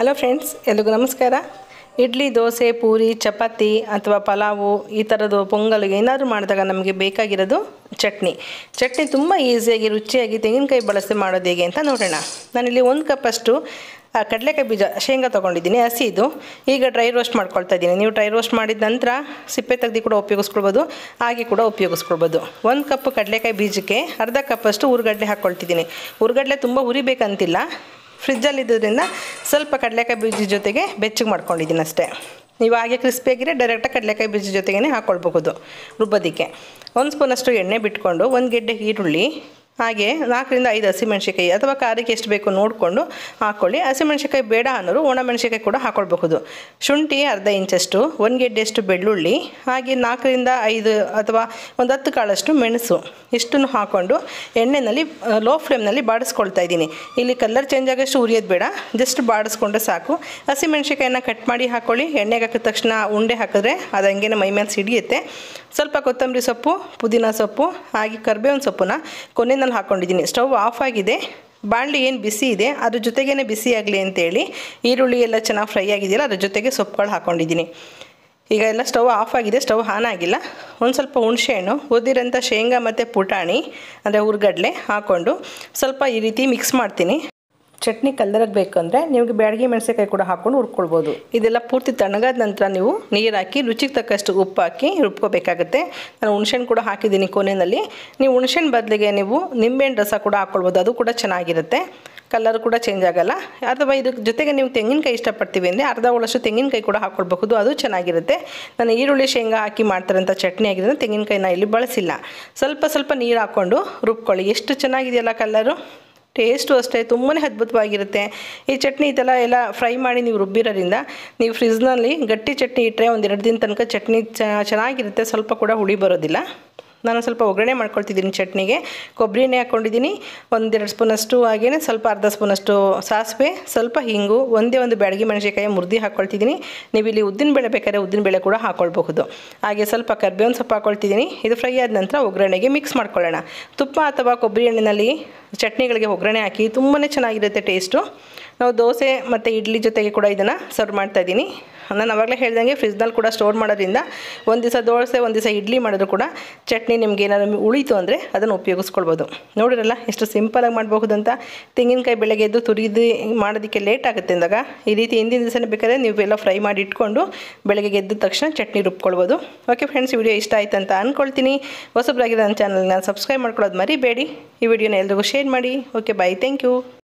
hello friends ಎಲ್ರಿಗೂ ನಮಸ್ಕಾರ ಇಡ್ಲಿ ದೋಸೆ ಪೂರಿ ಚಪಾತಿ ಅಥವಾ ಪಲಾವು ಈ ಥರದ್ದು ಪೊಂಗಲ್ ಏನಾದರೂ ಮಾಡಿದಾಗ ನಮಗೆ ಬೇಕಾಗಿರೋದು ಚಟ್ನಿ ಚಟ್ನಿ ತುಂಬ ಈಸಿಯಾಗಿ ರುಚಿಯಾಗಿ ತೆಂಗಿನಕಾಯಿ ಬಳಸಿ ಮಾಡೋದು ಹೇಗೆ ಅಂತ ನೋಡೋಣ ನಾನಿಲ್ಲಿ ಒಂದು ಕಪ್ಪಷ್ಟು ಆ, ಕಡಲೆಕಾಯಿ ಬೀಜ ಶೇಂಗಾ ತೊಗೊಂಡಿದ್ದೀನಿ ಹಸಿ ಇದು ಈಗ ಡ್ರೈ ರೋಸ್ಟ್ ಮಾಡ್ಕೊಳ್ತಾ ಇದ್ದೀನಿ ನೀವು ಡ್ರೈ ರೋಸ್ಟ್ ಮಾಡಿದ ನಂತರ ಸಿಪ್ಪೆ ತೆಗ್ದು ಕೂಡ ಉಪಯೋಗಿಸ್ಕೊಳ್ಬೋದು ಹಾಗೆ ಕೂಡ ಉಪಯೋಗಿಸ್ಕೊಳ್ಬೋದು ಒಂದು ಕಪ್ ಕಡಲೆಕಾಯಿ ಬೀಜಕ್ಕೆ ಅರ್ಧ ಕಪ್ಪಷ್ಟು ಉರ್ಗಡ್ಲೆ ಹಾಕ್ಕೊಳ್ತಿದ್ದೀನಿ ಉರ್ಗಡ್ಲೆ ತುಂಬ ಹುರಿಬೇಕಂತಿಲ್ಲ ಫ್ರಿಜ್ಜಲ್ಲಿದ್ದರಿಂದ ಸ್ವಲ್ಪ ಕಡಲೆಕಾಯಿ ಬೀಜ ಜೊತೆಗೆ ಬೆಚ್ಚಗೆ ಮಾಡ್ಕೊಂಡಿದ್ದೀನಿ ಅಷ್ಟೇ ನೀವು ಹಾಗೆ ಕ್ರಿಸ್ಪಿಯಾಗಿರೆ ಡೈರೆಕ್ಟಾಗಿ ಕಡಲೆಕಾಯಿ ಬೀಜ ಜೊತೆಗೇ ಹಾಕ್ಕೊಳ್ಬಹುದು ರುಬ್ಬೋದಕ್ಕೆ ಒಂದು ಸ್ಪೂನಷ್ಟು ಎಣ್ಣೆ ಬಿಟ್ಕೊಂಡು ಒಂದು ಗೆಡ್ಡೆ ಈರುಳ್ಳಿ ಹಾಗೆ ನಾಲ್ಕರಿಂದ ಐದು ಹಸಿಮೆಣ್ಸಿಕಾಯಿ ಅಥವಾ ಖಾರಕ್ಕೆ ಎಷ್ಟು ಬೇಕು ನೋಡಿಕೊಂಡು ಹಾಕ್ಕೊಳ್ಳಿ ಹಸಿಮೆಣ್ಸಿಕಾಯಿ ಬೇಡ ಅನ್ನೋರು ಒಣಮೆಣ್ಸಿಕಾಯಿ ಕೂಡ ಹಾಕ್ಕೊಳ್ಬಹುದು ಶುಂಠಿ ಅರ್ಧ ಇಂಚಷ್ಟು ಒಂದು ಗೆಡ್ಡೆಯಷ್ಟು ಬೆಳ್ಳುಳ್ಳಿ ಹಾಗೆ ನಾಲ್ಕರಿಂದ ಐದು ಅಥವಾ ಒಂದು ಹತ್ತು ಕಾಳಷ್ಟು ಮೆಣಸು ಇಷ್ಟನ್ನು ಹಾಕ್ಕೊಂಡು ಎಣ್ಣೆಯಲ್ಲಿ ಲೋ ಫ್ಲೇಮ್ನಲ್ಲಿ ಬಾಡಿಸ್ಕೊಳ್ತಾ ಇದ್ದೀನಿ ಇಲ್ಲಿ ಕಲರ್ ಚೇಂಜ್ ಆಗೋಷ್ಟು ಉರಿಯೋದು ಬೇಡ ಜಸ್ಟ್ ಬಾಡಿಸ್ಕೊಂಡ್ರೆ ಸಾಕು ಹಸಿಮೆಣ್ಸಿಕಾಯಿನ ಕಟ್ ಮಾಡಿ ಹಾಕ್ಕೊಳ್ಳಿ ಎಣ್ಣೆಗೆ ಹಾಕಿದ ತಕ್ಷಣ ಉಂಡೆ ಹಾಕಿದ್ರೆ ಅದು ಹಂಗೇನೆ ಮೈ ಮೇಲೆ ಸಿಡಿಯುತ್ತೆ ಸ್ವಲ್ಪ ಕೊತ್ತಂಬರಿ ಸೊಪ್ಪು ಪುದೀನ ಸೊಪ್ಪು ಹಾಗೆ ಕರ್ಬೇವಿನ ಸೊಪ್ಪನ್ನ ಕೊನೆಯಲ್ಲಿ ಹಾಕ್ಕೊಂಡಿದ್ದೀನಿ ಸ್ಟವ್ ಆಫ್ ಆಗಿದೆ ಬಾಣಲಿ ಏನು ಬಿಸಿ ಇದೆ ಅದ್ರ ಜೊತೆಗೇ ಬಿಸಿ ಆಗಲಿ ಅಂತೇಳಿ ಈರುಳ್ಳಿ ಎಲ್ಲ ಚೆನ್ನಾಗಿ ಫ್ರೈ ಆಗಿದೆಯಲ್ಲ ಅದ್ರ ಜೊತೆಗೆ ಸೊಪ್ಪುಗಳು ಹಾಕ್ಕೊಂಡಿದ್ದೀನಿ ಈಗ ಎಲ್ಲ ಸ್ಟವ್ ಆಫ್ ಆಗಿದೆ ಸ್ಟವ್ ಆನ್ ಆಗಿಲ್ಲ ಒಂದು ಸ್ವಲ್ಪ ಹುಣಸೆಹಣ್ಣು ಉದ್ದಿರೋಂಥ ಶೇಂಗಾ ಮತ್ತು ಪುಟಾಣಿ ಅಂದರೆ ಹುರ್ಗಡ್ಲೆ ಹಾಕ್ಕೊಂಡು ಸ್ವಲ್ಪ ಈ ರೀತಿ ಮಿಕ್ಸ್ ಮಾಡ್ತೀನಿ ಚಟ್ನಿ ಕಲ್ಲರಕ್ಕೆ ಬೇಕಂದರೆ ನಿಮಗೆ ಬ್ಯಾಡಗಿ ಮೆಣಸಿನಕಾಯಿ ಕೂಡ ಹಾಕ್ಕೊಂಡು ಹುರ್ಕೊಳ್ಬೋದು ಇದೆಲ್ಲ ಪೂರ್ತಿ ತಣ್ಣಗಾದ ನಂತರ ನೀವು ನೀರು ಹಾಕಿ ರುಚಿಗೆ ತಕ್ಕಷ್ಟು ಉಪ್ಪು ಹಾಕಿ ರುಬ್ಕೋಬೇಕಾಗುತ್ತೆ ನಾನು ಹುಣ್ಸೆಹಣ್ಣು ಕೂಡ ಹಾಕಿದ್ದೀನಿ ಕೊನೆಯಲ್ಲಿ ನೀವು ಹುಣ್ಸೆಹಣ್ಣು ಬದಲಿಗೆ ನೀವು ನಿಂಬೆಹಣ್ಣು ರಸ ಕೂಡ ಹಾಕ್ಕೊಳ್ಬೋದು ಅದು ಕೂಡ ಚೆನ್ನಾಗಿರುತ್ತೆ ಕಲರ್ ಕೂಡ ಚೇಂಜ್ ಆಗಲ್ಲ ಅಥವಾ ಇದ್ರ ಜೊತೆಗೆ ನೀವು ತೆಂಗಿನಕಾಯಿ ಇಷ್ಟಪಡ್ತೀವಿ ಅಂದರೆ ಅರ್ಧ ಒಳಷ್ಟು ತೆಂಗಿನಕಾಯಿ ಕೂಡ ಹಾಕ್ಕೊಳ್ಬಹುದು ಅದು ಚೆನ್ನಾಗಿರುತ್ತೆ ನಾನು ಈರುಳ್ಳಿ ಶೇಂಗಾ ಹಾಕಿ ಮಾಡ್ತಾರಂಥ ಚಟ್ನಿ ಆಗಿರೋದು ತೆಂಗಿನಕಾಯಿನ ಇಲ್ಲಿ ಬಳಸಿಲ್ಲ ಸ್ವಲ್ಪ ಸ್ವಲ್ಪ ನೀರು ಹಾಕ್ಕೊಂಡು ರುಬ್ಕೊಳ್ಳಿ ಎಷ್ಟು ಚೆನ್ನಾಗಿದೆಯಲ್ಲ ಕಲರು ಟೇಸ್ಟು ಅಷ್ಟೇ ತುಂಬಾ ಅದ್ಭುತವಾಗಿರುತ್ತೆ ಈ ಚಟ್ನಿ ಇದೆಲ್ಲ ಎಲ್ಲ ಫ್ರೈ ಮಾಡಿ ನೀವು ರುಬ್ಬಿರೋದ್ರಿಂದ ನೀವು ಫ್ರಿಜ್ನಲ್ಲಿ ಗಟ್ಟಿ ಚಟ್ನಿ ಇಟ್ಟರೆ ಒಂದೆರಡು ದಿನ ತನಕ ಚಟ್ನಿ ಚೆನ್ನಾಗಿರುತ್ತೆ ಸ್ವಲ್ಪ ಕೂಡ ಹುಳಿ ಬರೋದಿಲ್ಲ ನಾನು ಸ್ವಲ್ಪ ಒಗ್ಗರಣೆ ಮಾಡ್ಕೊಳ್ತಿದ್ದೀನಿ ಚಟ್ನಿಗೆ ಕೊಬ್ಬರಿ ಎಣ್ಣೆ ಹಾಕ್ಕೊಂಡಿದ್ದೀನಿ ಒಂದೆರಡು ಸ್ಪೂನಷ್ಟು ಹಾಗೆಯೇ ಸ್ವಲ್ಪ ಅರ್ಧ ಸ್ಪೂನಷ್ಟು ಸಾಸಿವೆ ಸ್ವಲ್ಪ ಹಿಂಗು ಒಂದೇ ಒಂದು ಬ್ಯಾಡಗಿ ಮೆಣಸಿನಕಾಯಿ ಮುರ್ದಿ ಹಾಕ್ಕೊಳ್ತಿದ್ದೀನಿ ನೀವು ಇಲ್ಲಿ ಉದ್ದಿನಬೇಳೆ ಬೇಕಾದ್ರೆ ಉದ್ದಿನಬೇಳೆ ಕೂಡ ಹಾಕ್ಕೊಳ್ಬಹುದು ಹಾಗೆ ಸ್ವಲ್ಪ ಕರ್ಬೇವಿನ ಸೊಪ್ಪು ಹಾಕ್ಕೊಳ್ತಿದ್ದೀನಿ ಇದು ಫ್ರೈ ಆದ ನಂತರ ಒಗ್ಗರಣೆಗೆ ಮಿಕ್ಸ್ ಮಾಡ್ಕೊಳ್ಳೋಣ ತುಪ್ಪ ಅಥವಾ ಕೊಬ್ಬರಿ ಎಣ್ಣೆಯಲ್ಲಿ ಚಟ್ನಿಗಳಿಗೆ ಒಗ್ಗರಣೆ ಹಾಕಿ ತುಂಬಾ ಚೆನ್ನಾಗಿರುತ್ತೆ ಟೇಸ್ಟು ನಾವು ದೋಸೆ ಮತ್ತು ಇಡ್ಲಿ ಜೊತೆಗೆ ಕೂಡ ಇದನ್ನು ಸರ್ವ್ ಮಾಡ್ತಾ ಇದ್ದೀನಿ ನಾನು ಅವಾಗಲೇ ಹೇಳ್ದಂಗೆ ಫ್ರಿಜ್ನಲ್ಲಿ ಕೂಡ ಸ್ಟೋರ್ ಮಾಡೋದ್ರಿಂದ ಒಂದು ದಿವಸ ದೋಸೆ ಒಂದು ದಿವಸ ಇಡ್ಲಿ ಮಾಡಿದ್ರು ಕೂಡ ಚಟ್ನಿ ನಿಮ್ಗೆ ಏನಾದ್ರು ಉಳಿತು ಅಂದರೆ ಅದನ್ನು ಉಪಯೋಗಿಸ್ಕೊಳ್ಬೋದು ನೋಡಿರಲ್ಲ ಎಷ್ಟು ಸಿಂಪಲಾಗಿ ಮಾಡಬಹುದು ಅಂತ ತೆಂಗಿನಕಾಯಿ ಬೆಳಗ್ಗೆ ಎದ್ದು ತುರಿದು ಮಾಡೋದಕ್ಕೆ ಲೇಟ್ ಆಗುತ್ತೆ ಅಂದಾಗ ಈ ರೀತಿ ಹಿಂದಿನ ದಿವಸನೇ ಬೇಕಾದ್ರೆ ನೀವು ಎಲ್ಲ ಫ್ರೈ ಮಾಡಿ ಇಟ್ಕೊಂಡು ಬೆಳಗ್ಗೆ ಎದ್ದ ತಕ್ಷಣ ಚಟ್ನಿ ರುಬ್ಕೊಳ್ಬೋದು ಓಕೆ ಫ್ರೆಂಡ್ಸ್ ವಿಡಿಯೋ ಇಷ್ಟ ಆಯ್ತು ಅಂತ ಅಂದ್ಕೊಳ್ತೀನಿ ಹೊಸಬ್ರಾಗಿರೋ ನನ್ನ ಚಾನಲ್ನ ಸಬ್ಸ್ಕ್ರೈಬ್ ಮಾಡ್ಕೊಳ್ಳೋದು ಮರಿಬೇಡಿ ಈ ವಿಡಿಯೋನ ಎಲ್ರಿಗೂ ಶೇರ್ ಮಾಡಿ ಓಕೆ ಬಾಯ್ ಥ್ಯಾಂಕ್ ಯು